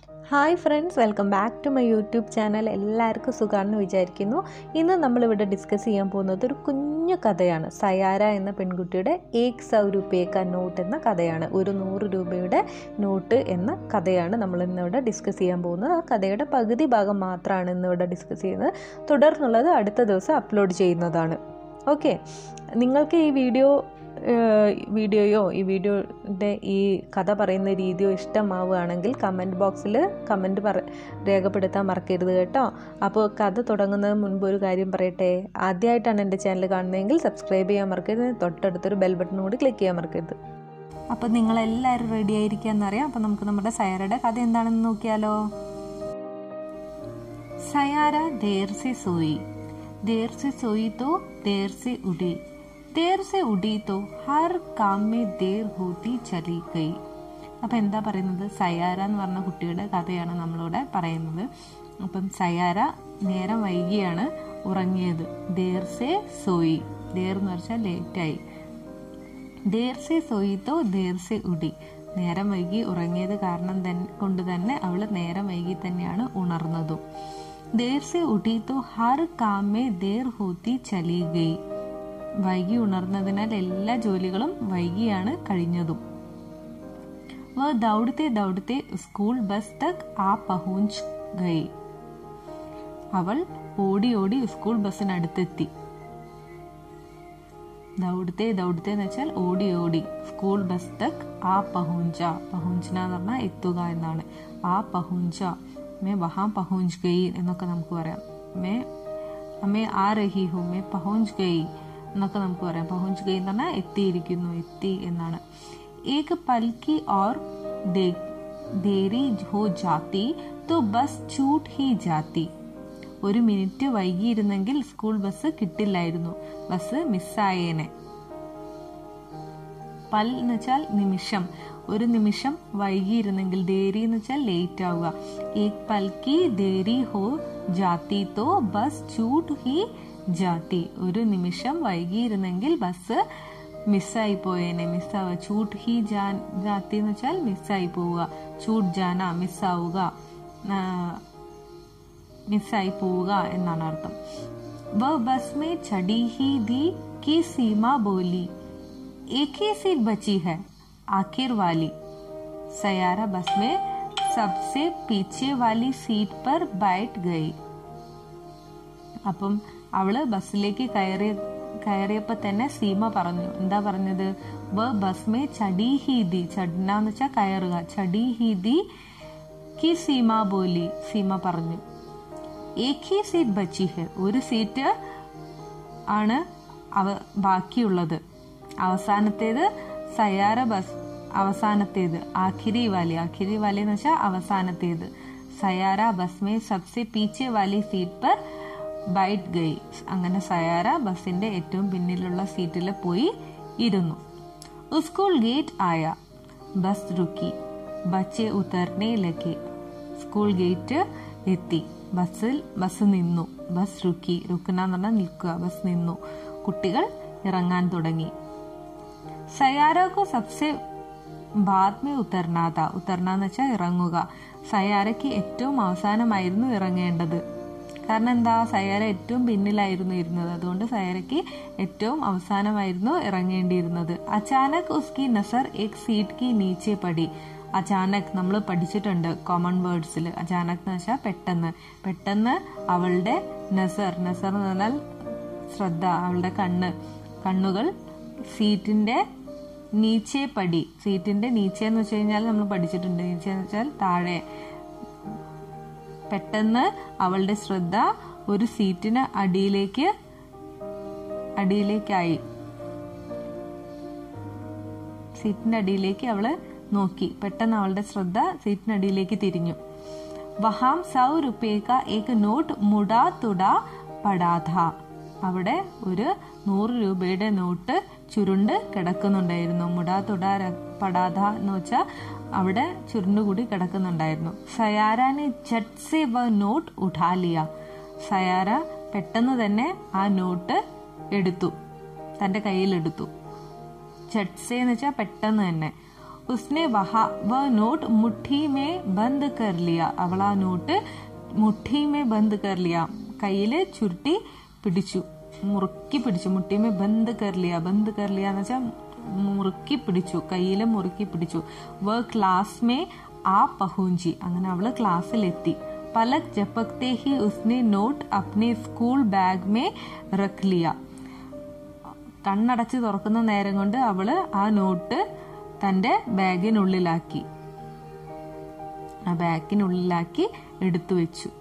hi friends welcome back to my YouTube channel എല്ലാവർക്കും സുഖമാണെന്ന് വിചാരിക്കുന്നു ഇന്ന് നമ്മളിവിടെ ഡിസ്കസ് ചെയ്യാൻ പോകുന്നത് ഒരു കുഞ്ഞു കഥയാണ് സയാര എന്ന പെൺകുട്ടിയുടെ ഏക് സൗ രൂപയേക്ക നോട്ട് എന്ന കഥയാണ് ഒരു നൂറ് രൂപയുടെ നോട്ട് എന്ന കഥയാണ് നമ്മൾ ഇന്നിവിടെ ഡിസ്കസ് ചെയ്യാൻ പോകുന്നത് ആ കഥയുടെ പകുതി ഭാഗം മാത്രമാണ് ഇന്നിവിടെ ഡിസ്കസ് ചെയ്യുന്നത് തുടർന്നുള്ളത് അടുത്ത ദിവസം അപ്ലോഡ് ചെയ്യുന്നതാണ് ഓക്കെ നിങ്ങൾക്ക് ഈ വീഡിയോ വീഡിയോയോ ഈ വീഡിയോയുടെ ഈ കഥ പറയുന്ന രീതിയോ ഇഷ്ടമാവുകയാണെങ്കിൽ കമൻറ്റ് ബോക്സിൽ കമൻറ്റ് പറ രേഖപ്പെടുത്താൻ മറക്കരുത് കേട്ടോ അപ്പോൾ കഥ തുടങ്ങുന്നതിന് മുൻപ് ഒരു കാര്യം പറയട്ടെ ആദ്യമായിട്ടാണ് എൻ്റെ ചാനൽ കാണുന്നതെങ്കിൽ സബ്സ്ക്രൈബ് ചെയ്യാൻ മറക്കരുത് തൊട്ടടുത്തൊരു ബെൽ ബട്ടൺ കൂടി ക്ലിക്ക് ചെയ്യാൻ മറക്കരുത് അപ്പോൾ നിങ്ങളെല്ലാവരും റെഡി ആയിരിക്കാമെന്നറിയാം അപ്പോൾ നമുക്ക് നമ്മുടെ സയാരയുടെ കഥ എന്താണെന്ന് നോക്കിയാലോ സയാര ദേർ സെ സോയി ദേർ സെ സോയി തോ ദേർ സെ ഉടി ദേർ സെ ഉടി തോ ഹർ കാം മേ ദേർ ഹോത്തി ചലി ഗൈ അപ്പം എന്താ പറയുന്നത് സയാര എന്ന് പറഞ്ഞ കുട്ടിയുടെ കഥയാണ് നമ്മളിവിടെ പറയുന്നത് അപ്പം സയാര നേരം വൈകിയാണ് ഉറങ്ങിയത് ദേർ സെ സോയി ദേർ എന്ന് വെച്ചാൽ ലേറ്റായി ദേർ സെ സോയി തോ ദേർ സെ ഉടി നേരം വൈകി ഉറങ്ങിയത് കാരണം തന്നെ കൊണ്ട് തന്നെ അവൾ നേരം വൈകി തന്നെയാണ് ഉണർന്നതും ദേർ സെ ഉടി തോ ഹർ കാമേ ദേർ ഹോത്തി ചലി ഗൈ വൈകി ഉണർന്നതിനാൽ എല്ലാ ജോലികളും വൈകിയാണ് കഴിഞ്ഞതും വ ദൗഡത്തെ ദൗഡത്തെ സ്കൂൾ ബസ് തക് ആ പഹൂഞ്ച് ഗൈ അവൾ ഓടി ഓടി സ്കൂൾ ബസ്സിനടുത്തെത്തി ദൗഡത്തെ ദൗഡത്തെ എന്ന് വെച്ചാൽ ഓടി ഓടി സ്കൂൾ ബസ് തക് ആ പഹൂഞ്ച പഹൂഞ്ചന എന്ന് പറഞ്ഞാൽ എത്തുക എന്നാണ് ആ പഹൂഞ്ച മേ വഹാ പഹൂഞ്ച് ഗയി എന്നൊക്കെ നമുക്ക് പറയാം മേ അമ്മേ ആ രഹി ഹോ മേ പഹൂഞ്ച് ഗയി എന്നൊക്കെ നമുക്ക് പറയാം പഹുഞ്ച് ഗയി എന്ന് പറഞ്ഞാൽ എത്തിയിരിക്കുന്നു എത്തി എന്നാണ് ഏക് പൽക്കി ഓർ ദേരി ഹോ ജാത്തി തോ ബസ് ചൂട്ട് ഹി ജാത്തി ഒരു മിനിറ്റ് വൈകിയിരുന്നെങ്കിൽ സ്കൂൾ ബസ് കിട്ടില്ലായിരുന്നു ബസ് മിസ്സായേനെ പൽ എന്ന് വെച്ചാൽ നിമിഷം ഒരു നിമിഷം വൈകിയിരുന്നെങ്കിൽ ദേരി എന്ന് വെച്ചാൽ ലേറ്റ് ആവുക ഏക് പൽക്കി ദേരി ഹോ ജാത്തി തോ ബസ് ചൂട്ട് ഹി ജാത്തി ഒരു നിമിഷം വൈകിയിരുന്നെങ്കിൽ ബസ് മിസ്സായി പോയേനെ മിസ്സാവുക ചൂട്ട് ഹി ജാൻ ജാത്തി എന്ന് വെച്ചാൽ മിസ്സായി പോവുക ചൂട്ട് ജാന മിസ്സാവുക മിസ്സായി പോവുക എന്നാണ് അർത്ഥം വ ബസ് മേ ചടി ഹി ദി की सीमा बोली एक ही सीट बची है आखिर वाली सयारा बस में सबसे पीछे वाली सीट पर बैठ गई അപ്പം അവള് ബസ്സിലേക്ക് കയറി കയറിയപ്പോ തന്നെ സീമ പറഞ്ഞു എന്താ പറഞ്ഞത് വ ബസ് മേ ചടി ഹീദി ചടന എന്ന് വെച്ചാൽ കയറുക ചടി ഹീദി കി സീമ ബോലി സീമ പറഞ്ഞു ഏക് ഹി സീറ്റ് ബച്ചി ഹെ ഒരു സീറ്റ് ആണ് അവ ബാക്കിയുള്ളത് അവസാനത്തേത് സയാര ബസ് അവസാനത്തേത് ആഖിരി വാലി ആഖിരി വാലി എന്ന് വെച്ചാൽ അവസാനത്തേത് സയാര ബസ് മേ സബ്സെ പീച്ചെ വാലി സീറ്റ് पर ബൈറ്റ് ഗൈ അങ്ങനെ സയാര ബസിന്റെ ഏറ്റവും പിന്നിലുള്ള സീറ്റിൽ പോയി ഇരുന്നു സ്കൂൾ ഗേറ്റ് ആയ ബസ് റുക്കി ബച്ചെ ഉത്തർനെ ലഗെ സ്കൂൾ ഗേറ്റ് എത്തി ബസ്സിൽ ബസ് നിന്നു ബസ് റുക്കി റുക്കന എന്ന് പറഞ്ഞാൽ നിൽക്കുക ബസ് നിന്നു കുട്ടികൾ ഇറങ്ങാൻ തുടങ്ങി സയാരക്കു സബ്സെ ബാദ്മേ ഉത്തർനാഥ ഉത്തർന എന്ന് വെച്ചാൽ ഇറങ്ങുക സയാരയ്ക്ക് ഏറ്റവും അവസാനമായിരുന്നു ഇറങ്ങേണ്ടത് കാരണം എന്താ സയാര ഏറ്റവും പിന്നിലായിരുന്നു ഇരുന്നത് അതുകൊണ്ട് സയാരയ്ക്ക് ഏറ്റവും അവസാനമായിരുന്നു ഇറങ്ങേണ്ടിയിരുന്നത് അച്ചാനക് ഉസ്കി നസർ എക് സീറ്റ് കി നീച്ചെ പടി അചാനക് നമ്മൾ പഠിച്ചിട്ടുണ്ട് കോമൺ വേർഡ്സിൽ അചാനക് എന്ന് വെച്ചാൽ പെട്ടെന്ന് പെട്ടെന്ന് അവളുടെ നസർ നസർ എന്ന് പറഞ്ഞാൽ ശ്രദ്ധ അവളുടെ കണ്ണ് കണ്ണുകൾ സീറ്റിന്റെ നീച്ചെ പടി സീറ്റിന്റെ നീച്ചെ എന്ന് വെച്ച് കഴിഞ്ഞാൽ നമ്മൾ പഠിച്ചിട്ടുണ്ട് നീച്ചെ എന്ന് വെച്ചാൽ താഴെ പെട്ടെന്ന് അവളുടെ ശ്രദ്ധ ഒരു സീറ്റിന് അടിയിലേക്ക് അടിയിലേക്കായി സീറ്റിന്റെ അടിയിലേക്ക് അവള് നോക്കി പെട്ടെന്ന് അവളുടെ ശ്രദ്ധ സീറ്റിനടിയിലേക്ക് തിരിഞ്ഞു വഹാം സൗ റുപ്പേക്ക ഏക് നോട്ട് മുടാ തുടാ പടാധ അവിടെ ഒരു നൂറ് രൂപയുടെ നോട്ട് ചുരുണ്ട് കിടക്കുന്നുണ്ടായിരുന്നു മുടാ തുടാ പടാധ എന്ന് വെച്ചാൽ അവിടെ ചുരുണ്ടുകൂടി കിടക്കുന്നുണ്ടായിരുന്നു സയാരാനെ ജട്ട് സെ വ നോട്ട് ഉഠാലിയ സയാര പെട്ടെന്ന് തന്നെ ആ നോട്ട് എടുത്തു തന്റെ കയ്യിലെടുത്തു ചട്സെ എന്ന് വെച്ചാൽ പെട്ടെന്ന് തന്നെ उसने वहा वह नोट मुट्ठी में बंद कर लिया അവൾ ആ നോട്ട് മുട്ടി മേ ബന്ദ് കർ ലിയ കയ്യില് ചുരുട്ടി പിടിച്ചു മുറുക്കി പിടിച്ചു മുട്ടി മേ ബന്ദ് കർ ലിയ ബന്ദ് കർ ലിയ എന്ന് വെച്ചാൽ മുറുക്കി പിടിച്ചു കയ്യില് മുറുക്കി പിടിച്ചു വ ക്ലാസ് മേ ആ പഹൂഞ്ചി അങ്ങനെ അവള് ക്ലാസ്സിലെത്തി പലക് ജപ്പക്തേ ഹി ഉസ്നെ നോട്ട് അപ്നെ സ്കൂൾ ബാഗ് മേ റഖ് ലിയ കണ്ണടച്ച് തുറക്കുന്ന നേരം കൊണ്ട് അവള് ആ നോട്ട് തന്റെ ബാഗിനുള്ളിലാക്കി ആ ബാഗിനുള്ളിലാക്കി എടുത്തു വെച്ചു